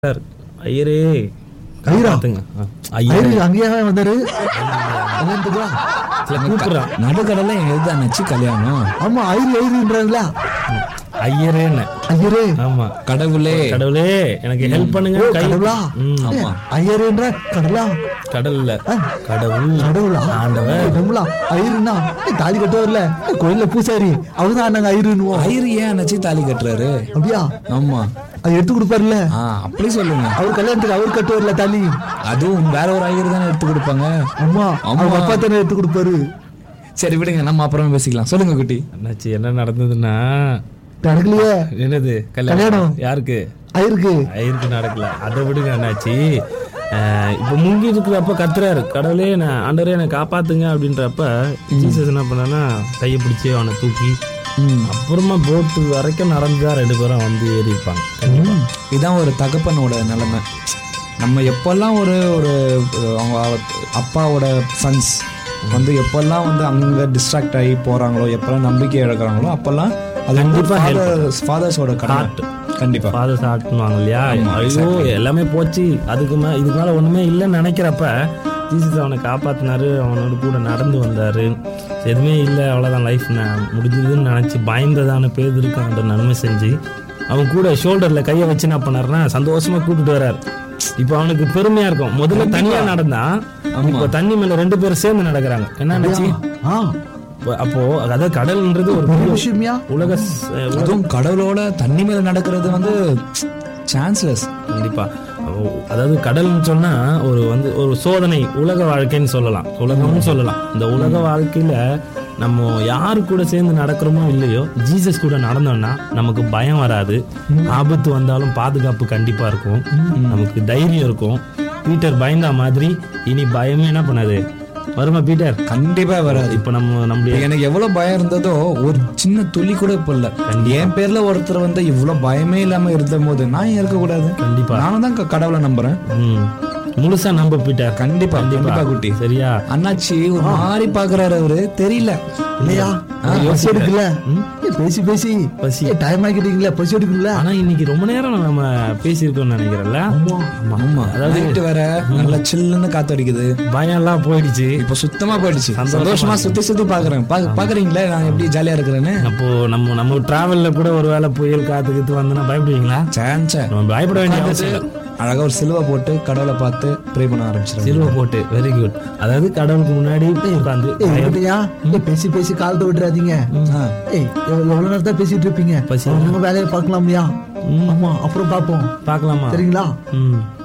Sir ஐயரே ஐயரா? காப்பாத்துங்க ஆ, ஐயரே ஐயரு அங்கேயே வந்தாரு என்னத்துக்கா இல்ல, கூப்பிடுறான் நடுக்கடல எங்க எதுதானச்சு கல்யாணம் ஆமா ஐயரு ஐயருன்றாங்களா ஐயரேன்னு ஐயரு ஆமா கடவுளே கடவுளே எனக்கு ஹெல்ப் பண்ணுங்க ஓ, கை கடவுளா ம், ஆமா. ஐயருன்ற கடவுளா கடல்ல ஆ. கடவுள் கடவுளா ஆண்டவன் கடவுளா ஐயருன்னா ஏய், தாலி கட்டுவார்ல ஏய், கோயில்ல பூசாரி அவர்தான் நாங்க ஐயருன்னுவோம் ஐயரு ஏன் அணைச்சி தாலி கட்டுறாரு அப்படியா ஆமா அது எடுத்து கொடுப்பாருல்ல ஆ அப்படி சொல்லுங்க அவர் கல்யாணத்துக்கு அவர் கட்டுவார்ல தாலி அதுவும் வேற ஒரு ஐயர் தானே எடுத்து கொடுப்பாங்க ஆமா ஆமா. அவங்க அப்பா தானே எடுத்து கொடுப்பாரு சரி விடுங்க நம்ம அப்புறமா பேசிக்கலாம் சொல்லுங்க குட்டி என்னாச்சு என்ன நடந்ததுன்னா நடக்கலையே என்னது கல்யாணம் கல்யாணம். யாருக்கு ஐயருக்கு ஐயருக்கு நடக்கல அதை விடுங்க என்னாச்சு அஹ், இப்ப முங்கி இருக்கிறப்ப கத்துறாரு கடவுளே நான் ஆண்டவரே என்னை காப்பாத்துங்க அப்படின்றப்ப ஜீசஸ் என்ன பண்ணான்னா கையை பிடிச்சி அவனை தூக்கி ம். அப்புறமா போட்டு வரைக்கும் நடந்துதான் ரெண்டு பேரும் வந்து ஏறி இருப்பாங்க கண்டிப்பா இதான் ஒரு தகப்பனோட நிலைமை நம்ம எப்பெல்லாம் ஒரு ஒரு அஹ், அவங்க அப்பாவோட சன்ஸ் வந்து எப்பெல்லாம் வந்து அங்க டிஸ்ட்ராக்ட் ஆகி போறாங்களோ எப்பெல்லாம் நம்பிக்கை இழக்கிறாங்களோ அப்பெல்லாம் அது கண்டிப்பா help ஃபாதர்ஸோட Heart. கடமை கண்டிப்பா ஃபாதர் சாட்டுவாங்க இல்லையா ஐயோ எல்லாமே போச்சு அதுக்கு மே இதுக்கு மேல ஒண்ணுமே இல்லைன்னு நினைக்கிறப்ப ஜீசஸ் அவனை காப்பாத்தினாரு அவனோட கூட நடந்து வந்தாரு எதுவுமே இல்லை அவ்வளோதான் லைஃப் நான் முடிஞ்சதுன்னு நினச்சி பயந்ததான பேதருக்கு அந்த நன்மை செஞ்சு அவன் கூட ஷோல்டர்ல கையை வச்சு என்ன பண்ணாருன்னா சந்தோஷமா கூட்டிட்டு வர்றாரு இப்போ அவனுக்கு பெருமையா இருக்கும் முதல்ல தனியா நடந்தா இப்போ தண்ணி மேல ரெண்டு பேரும் சேர்ந்து நடக்கிறாங்க என்ன நினைச்சு ஆ அப்போ அதாவது கடல்ன்றது ஒரு பெரிய பெரிய விஷயமியா உலக ஸ்- அதுவும் கடவுளோட தண்ணி மேல நடக்கிறது வந்து சான்ஸ்லெஸ் கண்டிப்பா அப்போ, அதாவது கடல்னு சொன்னா ஒரு வந்து ஒரு சோதனை உலக வாழ்க்கைன்னு சொல்லலாம் உலகம்னு சொல்லலாம் இந்த உலக வாழ்க்கையில நம்ம யாரு கூட சேர்ந்து நடக்கிறோமோ இல்லையோ ஜீசஸ் கூட நடந்தோம்னா நமக்கு பயம் வராது ஆபத்து வந்தாலும் பாதுகாப்பு கண்டிப்பா இருக்கும் நமக்கு தைரியம் இருக்கும் பீட்டர் பயந்தா மாதிரி இனி பயமே என்ன பண்ணாது வருமா பீட்டர் கண்டிப்பா வராது இப்ப நம்ம நம்முடைய எனக்கு எவ்வளவு பயம் இருந்ததோ ஒரு சின்ன துளி கூட இப்ப இல்ல என் பேர்ல ஒருத்தர் வந்து இவ்வளவு பயமே இல்லாம இருந்த போது நான் ஏன் இருக்கக்கூடாது கண்டிப்பா நானும் தான் க- கடவுளை நம்புறேன் ம். முழுசா நம்ப பீட்டர் கண்டிப்பா கண்டிப்பா குட்டி சரியா அண்ணாச்சி ஒரு மாதிரி பாக்குறாரு அவரு தெரியல இல்லையா பசி எடுக்கல ஏய், பேசி பேசி பசி. டைம் ஆக்கிட்டீங்களா பசி எடுக்கல ஆனா இன்னைக்கு ரொம்ப நேரம் நம்ம பேசியிருக்கோம்னு நினைக்கிறேன்ல ஆமா நைட்டு வேற நல்லா சில்லுன்னு காத்தடிக்குது பயம் எல்லாம் போயிடுச்சு இப்ப சுத்தமா போயிடுச்சு சந்தோஷமா சுத்தி சுத்தி பாக்குறேன் பா- பாக்குறீங்களா நான் எப்படி ஜாலியா இருக்கிறேன்னு அப்போ நம்ம நம்ம டிராவல்ல கூட ஒரு வேளை புயல் காத்து கித்து வந்தனா பயப்படுவீங்களா சான்ஸ நம்ம பயப்பட வேண்டிய அவசியம் இல்லை. அழகா ஒரு சிலுவை போட்டு கடவுளை பார்த்து ப்ரே பண்ண ஆரம்பிச்சிருக்கேன் சிலுவை போட்டு வெரி குட் அதாவது கடவுளுக்கு முன்னாடி உட்காந்து ஏய் இருக்கட்டையா ஏய் பேசி பேசி காலத்தை விட்டுறாதீங்க ஏய் எவ்வளவு எவ்வளவு நேரம் தான் பேசிட்டு இருப்பீங்க பசி. உங்க வேலையை பார்க்கலாம்யா ஆமா அப்புறம் பார்ப்போம் பார்க்கலாமா சரிங்களா ம்